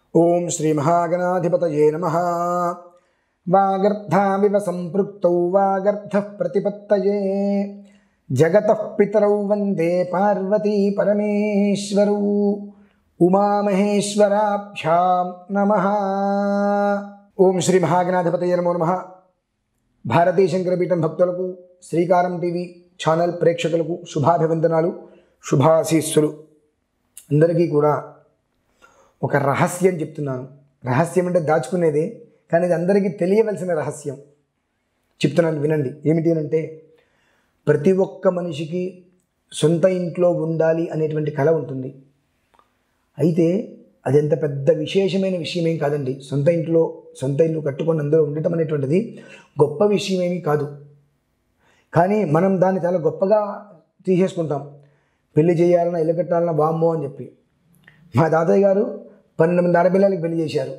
ఓం శ్రీ మహాగణాధిపతయే నమ వాగర్ధావివ సంపృక్తౌ వాగర్ధ ప్రతిపత్తయే జగత పితరౌ వందే పార్వతీ పరమేశ్వరౌ ఉమామహేశ్వరాభ్యాం నమ ఓం శ్రీ మహాగణాధిపతయే నమో నమ భారతీ శంకరపీఠం భక్తులకు శ్రీకారం టీవీ ఛానల్ ప్రేక్షకులకు శుభాభివందనాలు శుభాశీస్సులు అందరికీ కూడా ఒక రహస్యం చెప్తున్నాను రహస్యం అంటే దాచుకునేదే కానీ ఇది అందరికీ తెలియవలసిన రహస్యం చెప్తున్నాను వినండి ఏమిటి అంటే ప్రతి ఒక్క మనిషికి సొంత ఇంట్లో ఉండాలి అనేటువంటి కళ ఉంటుంది అయితే అది ఎంత పెద్ద విశేషమైన విషయం ఏం కాదండి సొంత ఇంట్లో సొంత ఇల్లు కట్టుకొని అందులో ఉండటం అనేటువంటిది గొప్ప విషయం ఏమీ కాదు కానీ మనం దాన్ని చాలా గొప్పగా తీసేసుకుంటాం పెళ్లి చేయాలన్నా ఇల్లు కట్టాలన్నా వామ్మో అని చెప్పి మా తాతయ్య గారు పన్నెండు మంది ఆడపిల్లలకి పెళ్లి చేశారు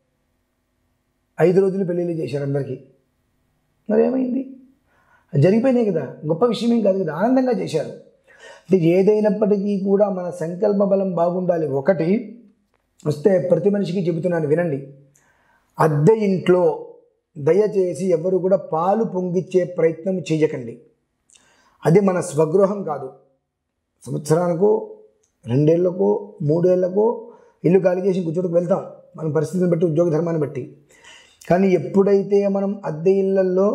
ఐదు రోజులు పెళ్ళిళ్ళు చేశారు అందరికీ మరి ఏమైంది జరిగిపోయినాయి కదా గొప్ప విషయం ఏం కాదు కదా ఆనందంగా చేశారు అంటే ఏదైనప్పటికీ కూడా మన సంకల్ప బలం బాగుండాలి ఒకటి వస్తే ప్రతి మనిషికి చెబుతున్నాను వినండి అద్దె ఇంట్లో దయచేసి ఎవరు కూడా పాలు పొంగిచ్చే ప్రయత్నం చేయకండి అది మన స్వగృహం కాదు సంవత్సరానికో రెండేళ్లకో మూడేళ్లకో ఇల్లు ఖాళీ చేసి కూర్చోటికి వెళ్తాం మన పరిస్థితిని బట్టి ఉద్యోగ ధర్మాన్ని బట్టి కానీ ఎప్పుడైతే మనం అద్దె ఇళ్లల్లో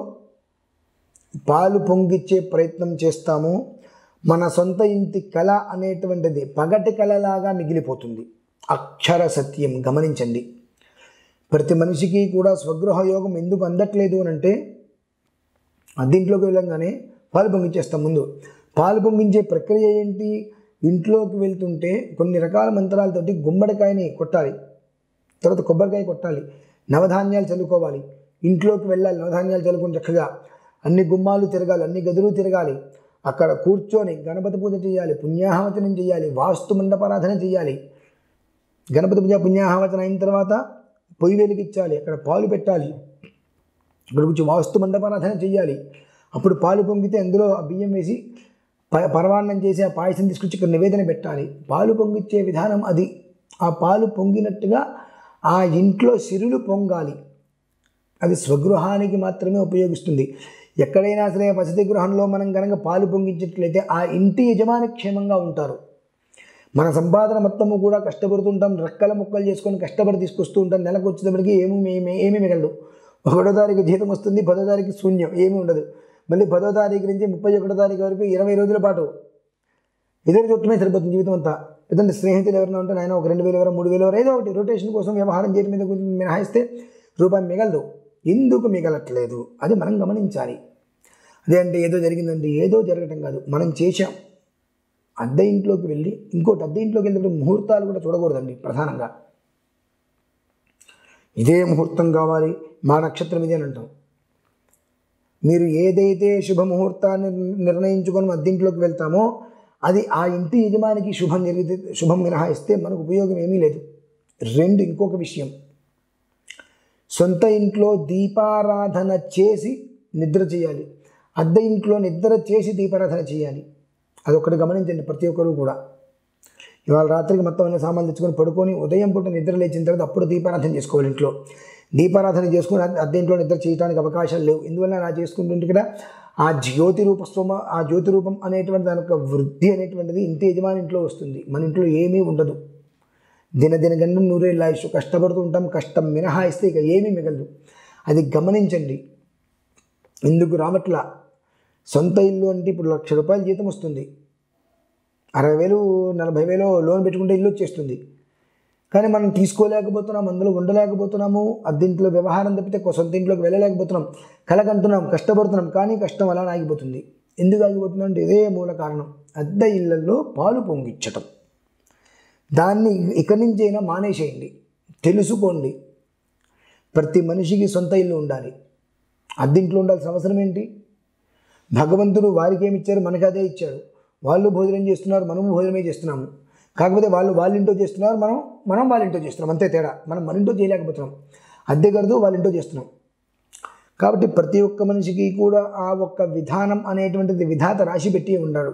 పాలు పొంగిచ్చే ప్రయత్నం చేస్తామో మన సొంత ఇంటి కళ అనేటువంటిది పగటి కళలాగా మిగిలిపోతుంది అక్షర సత్యం గమనించండి ప్రతి మనిషికి కూడా స్వగృహ యోగం ఎందుకు అందట్లేదు అని అంటే అద్దెంట్లోకి వెళ్ళంగానే పాలు పొంగించేస్తాం ముందు పాలు పొంగించే ప్రక్రియ ఏంటి ఇంట్లోకి వెళ్తుంటే కొన్ని రకాల మంత్రాలతోటి గుమ్మడికాయని కొట్టాలి తర్వాత కొబ్బరికాయ కొట్టాలి నవధాన్యాలు చల్లుకోవాలి ఇంట్లోకి వెళ్ళాలి నవధాన్యాలు చల్లుకుని చక్కగా అన్ని గుమ్మాలు తిరగాలి అన్ని గదులు తిరగాలి అక్కడ కూర్చొని గణపతి పూజ చేయాలి పుణ్యాహవచనం చేయాలి వాస్తు మండపారాధన చేయాలి గణపతి పూజ పుణ్యాహవచనం అయిన తర్వాత పొయ్యి వెలిగించాలి అక్కడ పాలు పెట్టాలి ఇక్కడ కూర్చొని వాస్తు మండపారాధన చేయాలి అప్పుడు పాలు పొంగితే అందులో ఆ బియ్యం వేసి ప పరవాన్నం చేసి ఆ పాయసం తీసుకొచ్చి ఇక్కడ నివేదన పెట్టాలి పాలు పొంగిచ్చే విధానం అది ఆ పాలు పొంగినట్టుగా ఆ ఇంట్లో సిరులు పొంగాలి అది స్వగృహానికి మాత్రమే ఉపయోగిస్తుంది ఎక్కడైనా సరే వసతి గృహంలో మనం కనుక పాలు పొంగించినట్లయితే ఆ ఇంటి యజమాని క్షేమంగా ఉంటారు మన సంపాదన మొత్తము కూడా కష్టపడుతుంటాం రెక్కల ముక్కలు చేసుకొని కష్టపడి తీసుకొస్తూ ఉంటాం నెలకు వచ్చేటప్పటికి ఏమి ఏమి ఏమీ మిగలదు ఒకటో తారీఖు జీతం వస్తుంది పదో తారీఖు శూన్యం ఏమీ ఉండదు మళ్ళీ పదో తారీఖు నుంచి ముప్పై ఒకటో తారీఖు వరకు ఇరవై రోజుల పాటు ఎదురు చుట్టమే సరిపోతుంది జీవితం అంతా ఏదంటే స్నేహితులు ఎవరైనా ఉంటే ఆయన ఒక రెండు వేలు ఎవరో మూడు వేలు ఎవరో ఏదో ఒకటి రొటేషన్ కోసం వ్యవహారం చేయడం మీద కొంచెం మినహాయిస్తే రూపాయి మిగలదు ఎందుకు మిగలట్లేదు అది మనం గమనించాలి అదే అంటే ఏదో జరిగిందంటే ఏదో జరగటం కాదు మనం చేశాం అద్దె ఇంట్లోకి వెళ్ళి ఇంకోటి అద్దె ఇంట్లోకి వెళ్ళినప్పుడు ముహూర్తాలు కూడా చూడకూడదండి ప్రధానంగా ఇదే ముహూర్తం కావాలి మా నక్షత్రం ఇదే అని అంటాం మీరు ఏదైతే శుభముహూర్తాన్ని నిర్ణయించుకొని అద్దెంట్లోకి వెళ్తామో అది ఆ ఇంటి యజమానికి శుభం జరిగితే శుభం మినహాయిస్తే మనకు ఉపయోగం ఏమీ లేదు రెండు ఇంకొక విషయం సొంత ఇంట్లో దీపారాధన చేసి నిద్ర చేయాలి అద్దె ఇంట్లో నిద్ర చేసి దీపారాధన చేయాలి అదొకటి గమనించండి ప్రతి ఒక్కరు కూడా ఇవాళ రాత్రికి మొత్తం అన్ని సామాన్లు తెచ్చుకొని పడుకొని ఉదయం పూట నిద్ర లేచిన తర్వాత అప్పుడు దీపారాధన చేసుకోవాలి ఇంట్లో దీపారాధన చేసుకుని అద్దె ఇంట్లో నిద్ర చేయడానికి అవకాశాలు లేవు ఎందువల్ల అలా చేసుకుంటుంటే కూడా ఆ జ్యోతి రూప స్వమ ఆ జ్యోతి రూపం అనేటువంటి దాని యొక్క వృద్ధి అనేటువంటిది ఇంటి యజమాని ఇంట్లో వస్తుంది మన ఇంట్లో ఏమీ ఉండదు దినదిన గండం నూరేళ్ళ ఆయుష్ కష్టపడుతూ ఉంటాం కష్టం మినహాయిస్తే ఇక ఏమీ మిగలదు అది గమనించండి ఎందుకు రావట్ల సొంత ఇల్లు అంటే ఇప్పుడు లక్ష రూపాయల జీతం వస్తుంది అరవై వేలు నలభై వేలు లోన్ పెట్టుకుంటే ఇల్లు వచ్చేస్తుంది కానీ మనం తీసుకోలేకపోతున్నాం అందులో ఉండలేకపోతున్నాము అద్దెంట్లో వ్యవహారం తప్పితే సొంత ఇంట్లోకి వెళ్ళలేకపోతున్నాం కలకంటున్నాం కష్టపడుతున్నాం కానీ కష్టం అలా ఆగిపోతుంది ఎందుకు ఆగిపోతుంది అంటే ఇదే మూల కారణం అద్దె ఇళ్లలో పాలు పొంగిచ్చటం దాన్ని ఇక్కడి నుంచి అయినా మానేసేయండి తెలుసుకోండి ప్రతి మనిషికి సొంత ఇల్లు ఉండాలి అద్దెంట్లో ఉండాల్సిన అవసరం ఏంటి భగవంతుడు వారికి ఏమి ఇచ్చారు మనకి అదే ఇచ్చాడు వాళ్ళు భోజనం చేస్తున్నారు మనము భోజనమే చేస్తున్నాము కాకపోతే వాళ్ళు వాళ్ళ ఇంట్లో చేస్తున్నారు మనం మనం వాళ్ళ ఇంట్లో చేస్తున్నాం అంతే తేడా మనం మన ఇంట్లో చేయలేకపోతున్నాం అద్దె గరదు వాళ్ళ ఇంట్లో చేస్తున్నాం కాబట్టి ప్రతి ఒక్క మనిషికి కూడా ఆ ఒక్క విధానం అనేటువంటిది విధాత రాసి పెట్టి ఉన్నాడు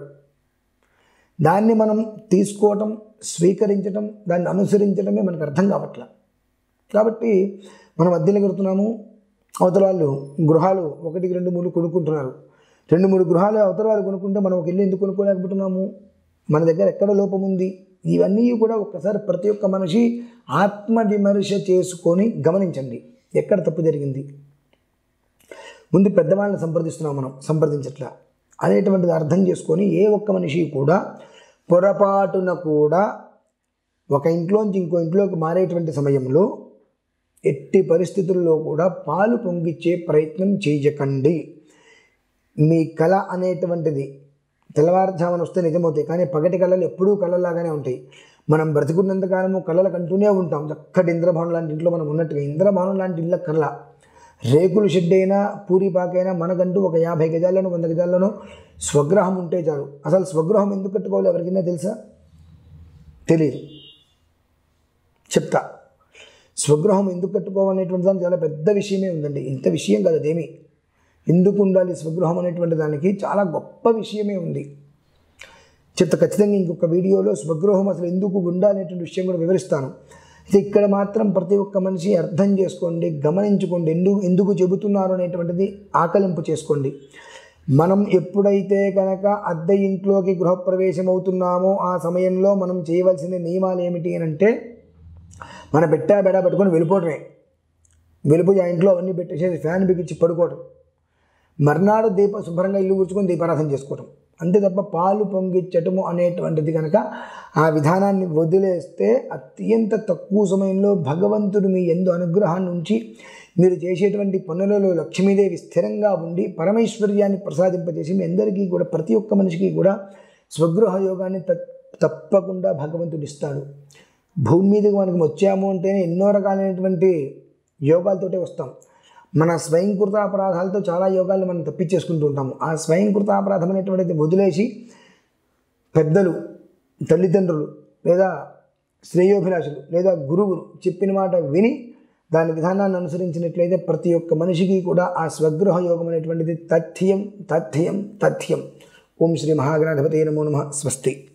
దాన్ని మనం తీసుకోవటం స్వీకరించటం దాన్ని అనుసరించడమే మనకు అర్థం కావట్ల కాబట్టి మనం అద్దెలు కడుతున్నాము అవతల వాళ్ళు గృహాలు ఒకటికి రెండు మూడు కొనుక్కుంటున్నారు రెండు మూడు గృహాలు అవతల వాళ్ళు కొనుక్కుంటే మనం ఒక ఇల్లు ఎందుకు కొనుక్కోలేకపోతున్నాము మన దగ్గర ఎక్కడ లోపం ఉంది ఇవన్నీ కూడా ఒక్కసారి ప్రతి ఒక్క మనిషి ఆత్మవిమర్శ చేసుకొని గమనించండి ఎక్కడ తప్పు జరిగింది ముందు పెద్దవాళ్ళని సంప్రదిస్తున్నాం మనం సంప్రదించట్లా అనేటువంటిది అర్థం చేసుకొని ఏ ఒక్క మనిషి కూడా పొరపాటున కూడా ఒక ఇంట్లోంచి ఇంకో ఇంట్లోకి మారేటువంటి సమయంలో ఎట్టి పరిస్థితుల్లో కూడా పాలు పొంగిచ్చే ప్రయత్నం చేయకండి మీ కళ అనేటువంటిది తెల్లవారుజామున వస్తే నిజమవుతాయి కానీ పగటి కళలు ఎప్పుడూ కళలాగానే ఉంటాయి మనం బ్రతికున్నంత కాలము కళలు కంటూనే ఉంటాం చక్కటి ఇంద్రభవనం లాంటి ఇంట్లో మనం ఉన్నట్టుగా ఇంద్రభవనం లాంటి ఇళ్ళ కళ రేకులు షెడ్ అయినా పూరిపాకైనా మనకంటూ ఒక యాభై గజాల్లోనూ వంద గజాల్లోనూ స్వగ్రహం ఉంటే చాలు అసలు స్వగృహం ఎందుకు కట్టుకోవాలి ఎవరికైనా తెలుసా తెలియదు చెప్తా స్వగృహం ఎందుకు కట్టుకోవాలనేటువంటి దానికి చాలా పెద్ద విషయమే ఉందండి ఇంత విషయం కాదు అదేమి ఎందుకు ఉండాలి స్వగృహం అనేటువంటి దానికి చాలా గొప్ప విషయమే ఉంది చెప్తా ఖచ్చితంగా ఇంకొక వీడియోలో స్వగృహం అసలు ఎందుకు ఉండాలనేటువంటి విషయం కూడా వివరిస్తాను అయితే ఇక్కడ మాత్రం ప్రతి ఒక్క మనిషి అర్థం చేసుకోండి గమనించుకోండి ఎందుకు ఎందుకు చెబుతున్నారు అనేటువంటిది ఆకలింపు చేసుకోండి మనం ఎప్పుడైతే కనుక అద్దె ఇంట్లోకి గృహప్రవేశం అవుతున్నామో ఆ సమయంలో మనం చేయవలసిన నియమాలు ఏమిటి అని అంటే మన పెట్టా బెడ పెట్టుకొని వెళ్ళిపోవటమే వెళ్ళిపోయి ఆ ఇంట్లో అవన్నీ పెట్టేసేసి ఫ్యాన్ బిగించి పడుకోవటం మర్నాడు దీప శుభ్రంగా ఇల్లు కూర్చుకొని దీపారాధన చేసుకోవటం అంతే తప్ప పాలు పొంగిచ్చటము అనేటువంటిది కనుక ఆ విధానాన్ని వదిలేస్తే అత్యంత తక్కువ సమయంలో భగవంతుడు మీ ఎందు అనుగ్రహాన్ని ఉంచి మీరు చేసేటువంటి పనులలో లక్ష్మీదేవి స్థిరంగా ఉండి పరమైశ్వర్యాన్ని ప్రసాదింపజేసి మీ అందరికీ కూడా ప్రతి ఒక్క మనిషికి కూడా స్వగృహ యోగాన్ని త తప్పకుండా భగవంతుడు ఇస్తాడు భూమి మీదకి మనకి వచ్చాము అంటేనే ఎన్నో రకాలైనటువంటి యోగాలతోటే వస్తాం మన స్వయంకృత అపరాధాలతో చాలా యోగాలు మనం తప్పించేసుకుంటూ ఉంటాము ఆ స్వయంకృత అపరాధం అనేటువంటిది వదిలేసి పెద్దలు తల్లిదండ్రులు లేదా శ్రేయోభిలాషులు లేదా గురువులు చెప్పిన మాట విని దాని విధానాన్ని అనుసరించినట్లయితే ప్రతి ఒక్క మనిషికి కూడా ఆ స్వగృహ యోగం అనేటువంటిది తథ్యం తథ్యం తథ్యం ఓం శ్రీ మహాగణాధిపతి నమో నమ స్వస్తి